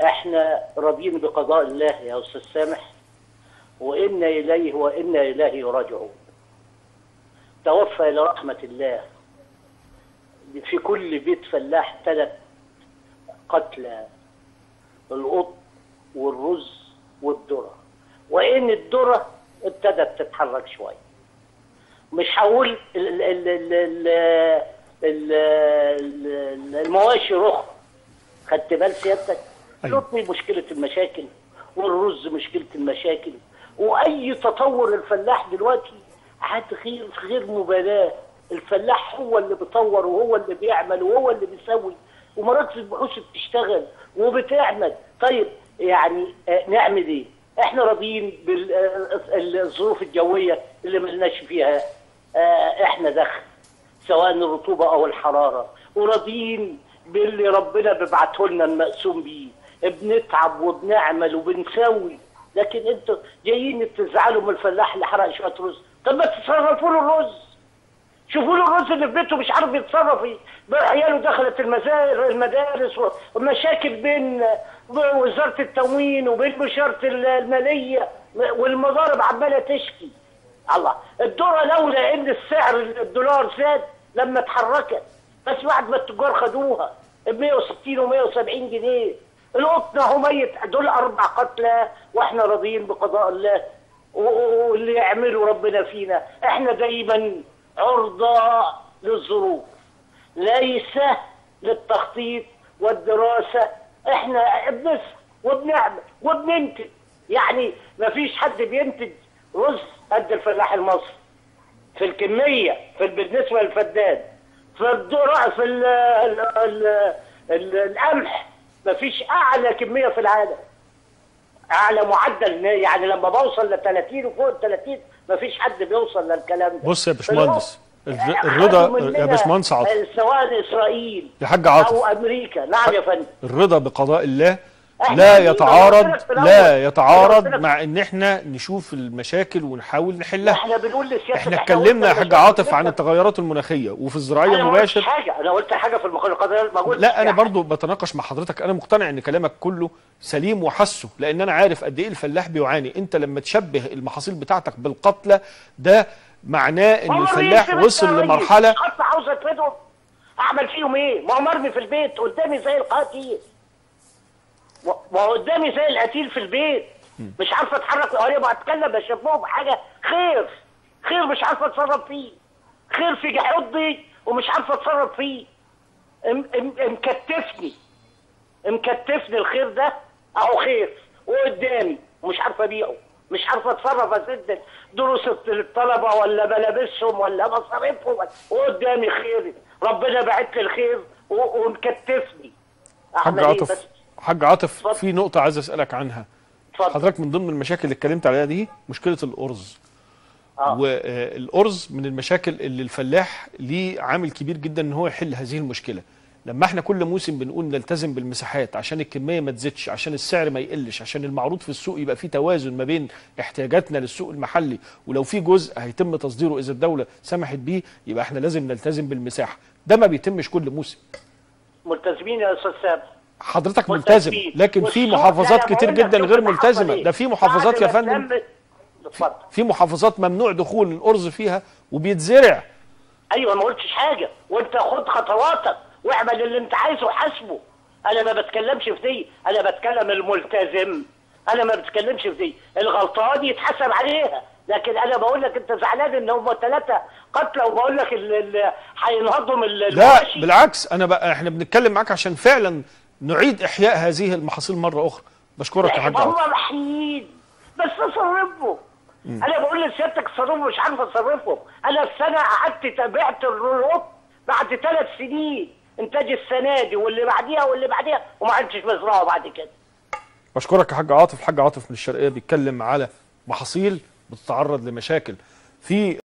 احنا راضيين بقضاء الله يا استاذ سامح وانا اليه وانا اليه راجعون توفى الى رحمه الله في كل بيت فلاح ثلاث قتلى القط والرز والذره وان الذره ابتدت تتحرك شويه مش هقول ال- ال- ال- ال- ال- ال- المواشي رخ خدت بال سيادتك أيوة. القطن مشكله المشاكل والرز مشكله المشاكل واي تطور الفلاح دلوقتي عاد غير غير مبالاه الفلاح هو اللي بيطور وهو اللي بيعمل وهو اللي بيسوي ومراكز البحوث بتشتغل وبتعمل طيب يعني آه، نعمل ايه؟ احنا راضيين بالظروف الجويه اللي ملناش فيها آه، احنا دخل سواء الرطوبه او الحراره وراضيين باللي ربنا بيبعته لنا المقسوم بيه بنتعب وبنعمل وبنسوي لكن انتوا جايين تزعلوا من الفلاح اللي حرق شويه رز طب ما تصرفوا له الرز شوفوا له الرز اللي في بيته مش عارف يتصرف ايه بقى عياله دخلت المزار المدارس ومشاكل بين وزاره التموين وبين وزاره الماليه والمضارب عماله تشكي الله الذره لولا ان السعر الدولار زاد لما اتحركت بس بعد ما التجار خدوها ب 160 و 170 جنيه القطن اهو ميت دول اربع قتلى واحنا راضيين بقضاء الله و- و- واللي يعمله ربنا فينا احنا دايما عرضة للظروف ليس للتخطيط والدراسة احنا بنسعى وبنعمل وبننتج يعني ما فيش حد بينتج رز قد الفلاح المصري في الكمية في بالنسبة للفدان في الذرة في ال ال ال ال القمح ما فيش أعلى كمية في العالم أعلى معدل يعني لما بوصل ل 30 وفوق ال 30 ما فيش حد بيوصل للكلام ده بص يا باشمهندس في الر- الوقت الرضا خدوا مننا يا باشمهندس عاطف سواء اسرائيل يا حاج عاطف. او امريكا نعم يا فندم الرضا بقضاء الله إحنا لا عايزين- أنا يتعارض قلت لك في الأول. لا أنا يتعارض قلت لك- مع ان احنا نشوف المشاكل ونحاول نحلها احنا بنقول لسيادتك احنا قلنا اتكلمنا يا حاج لسيادتك- عاطف عن التغيرات المناخيه وفي الزراعيه انا ما قلتش مباشر حاجه انا قلت حاجه في المقال القضائي ما قلتش لا انا حاجة. برضو بتناقش مع حضرتك انا مقتنع ان كلامك كله سليم وحسه لان انا عارف قد ايه الفلاح بيعاني انت لما تشبه المحاصيل بتاعتك بالقتلى ده معناه ان والله الفلاح يمكن وصل أنت لمرحله رئيس خط عاوز اتفدهم اعمل فيهم ايه؟ ما هو مرمي في البيت قدامي زي القتيل و- ما هو قدامي زي القتيل في البيت مش عارفه اتحرك انا بتكلم بشوفهم حاجه خير خير مش عارفه اتصرف فيه خير في حضي ومش عارفه اتصرف فيه ام- ام- مكتفني مكتفني الخير ده اهو خير وقدامي ومش عارفه ابيعه مش عارفه اتصرف اسد دروس الطلبه ولا ملابسهم ولا مصاريفهم وقدامي خير ربنا بعت لي الخير و- ومكتفني حاج أعمل إيه عاطف بس؟ حاج عاطف اتفضل. في نقطه عايز اسالك عنها اتفضل حضرتك من ضمن المشاكل اللي اتكلمت عليها دي مشكله الارز آه. والارز من المشاكل اللي الفلاح ليه عامل كبير جدا ان هو يحل هذه المشكله لما احنا كل موسم بنقول نلتزم بالمساحات عشان الكميه ما تزيدش عشان السعر ما يقلش عشان المعروض في السوق يبقى فيه توازن ما بين احتياجاتنا للسوق المحلي ولو في جزء هيتم تصديره اذا الدوله سمحت بيه يبقى احنا لازم نلتزم بالمساحه ده ما بيتمش كل موسم ملتزمين يا استاذ سامح حضرتك ملتزم ملتزمين. لكن في والسوق- محافظات لا، لا، كتير بقول لك جدا شوف غير اللي حصل ملتزمه إيه. ده في محافظات بعد يا ما فندم تلم- اتفضل في محافظات ممنوع دخول الارز فيها وبيتزرع ايوه ما قلتش حاجه وانت خد خطواتك واعمل اللي انت عايزه وحاسبه انا ما بتكلمش في دي انا بتكلم الملتزم انا ما بتكلمش في دي الغلطان يتحاسب عليها لكن انا بقول لك انت زعلان ان هم ثلاثه قتلى وبقول لك ال- ال- هينهضهم ال- لا المواشي. بالعكس انا بقى احنا بنتكلم معاك عشان فعلا نعيد احياء هذه المحاصيل مره اخرى بشكرك يا حاج عاطف هم محيين بس تصرفهم انا بقول لسيادتك تصرفهم مش عارف اتصرفهم انا السنه قعدت تابعت الرلوب بعد ثلاث سنين انتاج السنه دي واللي بعديها واللي بعديها وما عدتش بزرعه بعد كده بشكرك يا حاج عاطف حاج عاطف من الشرقيه بيتكلم على محاصيل بتتعرض لمشاكل في